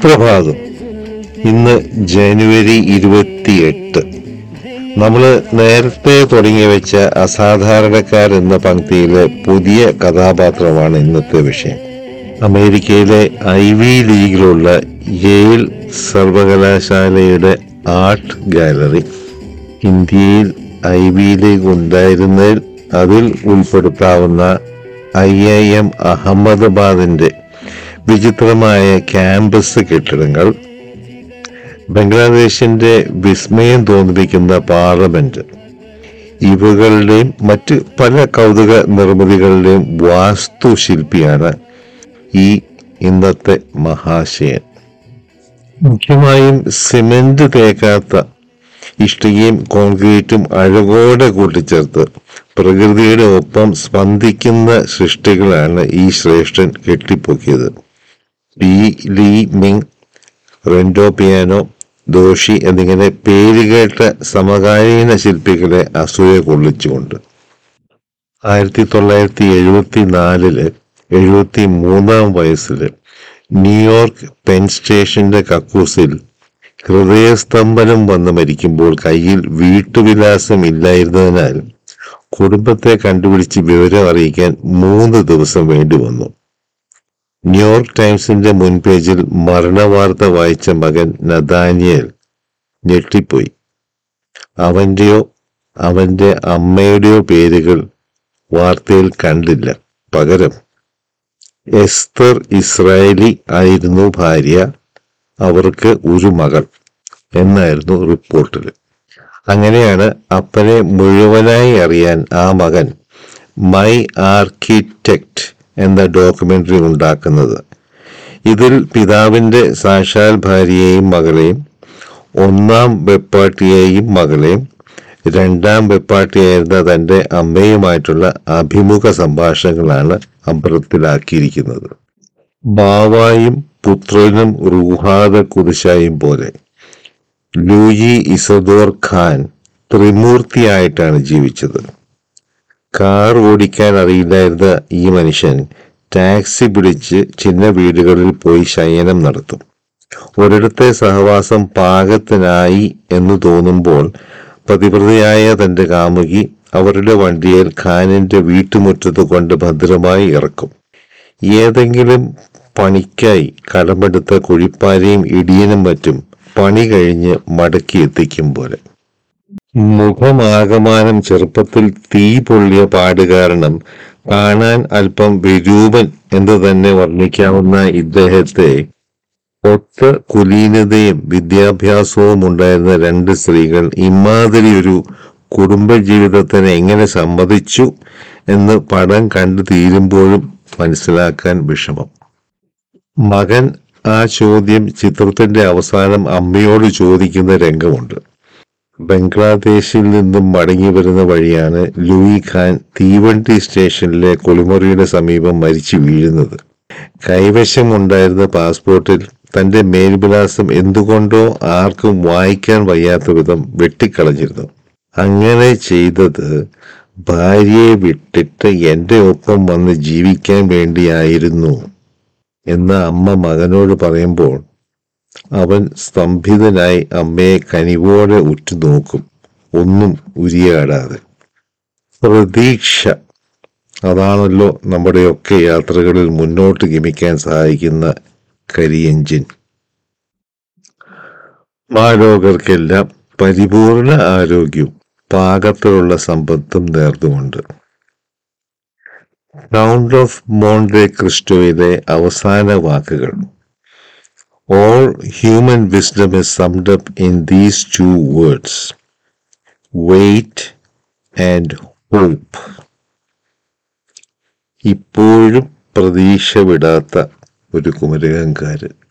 സുപ്രഭാതം ഇന്ന് ജനുവരി ഇരുപത്തിയെട്ട് നമ്മൾ നേരത്തെ തുടങ്ങി വെച്ച അസാധാരണക്കാർ എന്ന പങ്ക്തിയിലെ പുതിയ കഥാപാത്രമാണ് ഇന്നത്തെ വിഷയം അമേരിക്കയിലെ ഐ വി ലീഗിലുള്ള യേൽ സർവകലാശാലയുടെ ആർട്ട് ഗാലറി ഇന്ത്യയിൽ ഐ വി ലീഗ് ഉണ്ടായിരുന്നതിൽ അതിൽ ഉൾപ്പെടുത്താവുന്ന ഐ ഐ എം അഹമ്മദാബാദിന്റെ വിചിത്രമായ ക്യാമ്പസ് കെട്ടിടങ്ങൾ ബംഗ്ലാദേശിന്റെ വിസ്മയം തോന്നിപ്പിക്കുന്ന പാർലമെന്റ് ഇവകളുടെയും മറ്റ് പല കൗതുക നിർമ്മിതികളുടെയും വാസ്തുശില്പിയാണ് ഈ ഇന്നത്തെ മഹാശയൻ മുഖ്യമായും സിമന്റ് തേക്കാത്ത ഇഷ്ടികയും കോൺക്രീറ്റും അഴകോടെ കൂട്ടിച്ചേർത്ത് പ്രകൃതിയുടെ ഒപ്പം സ്പന്ദിക്കുന്ന സൃഷ്ടികളാണ് ഈ ശ്രേഷ്ഠൻ കെട്ടിപ്പൊക്കിയത് ബി ലീ മിങ് റെൻഡോ പിയാനോ ദോഷി എന്നിങ്ങനെ പേരുകേട്ട സമകാലീന ശില്പികളെ അസൂയ കൊള്ളിച്ചുകൊണ്ട് ആയിരത്തി തൊള്ളായിരത്തി എഴുപത്തി നാലില് എഴുപത്തി മൂന്നാം വയസ്സില് ന്യൂയോർക്ക് പെൻ സ്റ്റേഷന്റെ കക്കൂസിൽ ഹൃദയസ്തംഭനം വന്ന് മരിക്കുമ്പോൾ കയ്യിൽ വീട്ടുവിലാസം ഇല്ലായിരുന്നതിനാൽ കുടുംബത്തെ കണ്ടുപിടിച്ച് വിവരം അറിയിക്കാൻ മൂന്ന് ദിവസം വേണ്ടി വന്നു ന്യൂയോർക്ക് ടൈംസിന്റെ മുൻപേജിൽ മരണവാർത്ത വായിച്ച മകൻ നദാനിയൽ ഞെട്ടിപ്പോയി അവന്റെയോ അവന്റെ അമ്മയുടെയോ പേരുകൾ വാർത്തയിൽ കണ്ടില്ല പകരം എസ്തർ ഇസ്രായേലി ആയിരുന്നു ഭാര്യ അവർക്ക് ഒരു മകൾ എന്നായിരുന്നു റിപ്പോർട്ടിൽ അങ്ങനെയാണ് അപ്പനെ മുഴുവനായി അറിയാൻ ആ മകൻ മൈ ആർക്കിടെക്ട് എന്ന ഡോക്യുമെന്ററി ഉണ്ടാക്കുന്നത് ഇതിൽ പിതാവിന്റെ സാക്ഷാൽ ഭാര്യയെയും മകളെയും ഒന്നാം വെപ്പാട്ടിയെയും മകളെയും രണ്ടാം വെപ്പാട്ടിയായിരുന്ന തന്റെ അമ്മയുമായിട്ടുള്ള അഭിമുഖ സംഭാഷണങ്ങളാണ് അമ്പലത്തിലാക്കിയിരിക്കുന്നത് ബാവായും പുത്രനും റൂഹാദ കുതിശായും പോലെ ലൂയി ഇസദോർ ഖാൻ ത്രിമൂർത്തിയായിട്ടാണ് ജീവിച്ചത് കാർ ഓടിക്കാൻ അറിയില്ലായിരുന്ന ഈ മനുഷ്യൻ ടാക്സി പിടിച്ച് ചിന്ന വീടുകളിൽ പോയി ശയനം നടത്തും ഒരിടത്തെ സഹവാസം പാകത്തിനായി എന്ന് തോന്നുമ്പോൾ പതിവ്രതയായ തന്റെ കാമുകി അവരുടെ വണ്ടിയിൽ ഖാനിന്റെ വീട്ടുമുറ്റത്ത് കൊണ്ട് ഭദ്രമായി ഇറക്കും ഏതെങ്കിലും പണിക്കായി കടമെടുത്ത കുഴിപ്പാരയും ഇടിയനും മറ്റും പണി കഴിഞ്ഞ് മടക്കി എത്തിക്കും പോലെ മുഖമാകമാനം ചെറുപ്പത്തിൽ തീ പൊള്ളിയ പാട് കാരണം കാണാൻ അല്പം വിരൂപൻ എന്ന് തന്നെ വർണ്ണിക്കാവുന്ന ഇദ്ദേഹത്തെ ഒത്ത കുലീനതയും വിദ്യാഭ്യാസവും ഉണ്ടായിരുന്ന രണ്ട് സ്ത്രീകൾ ഇമാതിരി ഒരു കുടുംബജീവിതത്തിന് എങ്ങനെ സമ്മതിച്ചു എന്ന് പടം കണ്ടു തീരുമ്പോഴും മനസ്സിലാക്കാൻ വിഷമം മകൻ ആ ചോദ്യം ചിത്രത്തിന്റെ അവസാനം അമ്മയോട് ചോദിക്കുന്ന രംഗമുണ്ട് ബംഗ്ലാദേശിൽ നിന്നും മടങ്ങി വരുന്ന വഴിയാണ് ലൂയി ഖാൻ തീവണ്ടി സ്റ്റേഷനിലെ കുളിമുറിയുടെ സമീപം മരിച്ചു വീഴുന്നത് കൈവശമുണ്ടായിരുന്ന പാസ്പോർട്ടിൽ തന്റെ മേൽവിലാസം എന്തുകൊണ്ടോ ആർക്കും വായിക്കാൻ വയ്യാത്ത വിധം വെട്ടിക്കളഞ്ഞിരുന്നു അങ്ങനെ ചെയ്തത് ഭാര്യയെ വിട്ടിട്ട് എന്റെ ഒപ്പം വന്ന് ജീവിക്കാൻ വേണ്ടിയായിരുന്നു എന്ന് അമ്മ മകനോട് പറയുമ്പോൾ അവൻ സ്തംഭിതനായി അമ്മയെ കനിവോടെ ഉറ്റുനോക്കും ഒന്നും ഉരിയാടാതെ പ്രതീക്ഷ അതാണല്ലോ നമ്മുടെയൊക്കെ യാത്രകളിൽ മുന്നോട്ട് ഗമിക്കാൻ സഹായിക്കുന്ന കരിയെഞ്ചിൻ മാലോകർക്കെല്ലാം പരിപൂർണ ആരോഗ്യവും പാകത്തിലുള്ള സമ്പത്തും നേർന്നുകൊണ്ട് കൗണ്ട് ഓഫ് മോണ്ടെ ക്രിസ്റ്റോയിലെ അവസാന വാക്കുകൾ All human wisdom is summed up in these two words wait and hope. ഇപ്പോഴും പ്രതീക്ഷ വിടാത്ത ഒരു കുമരകങ്കാരൻ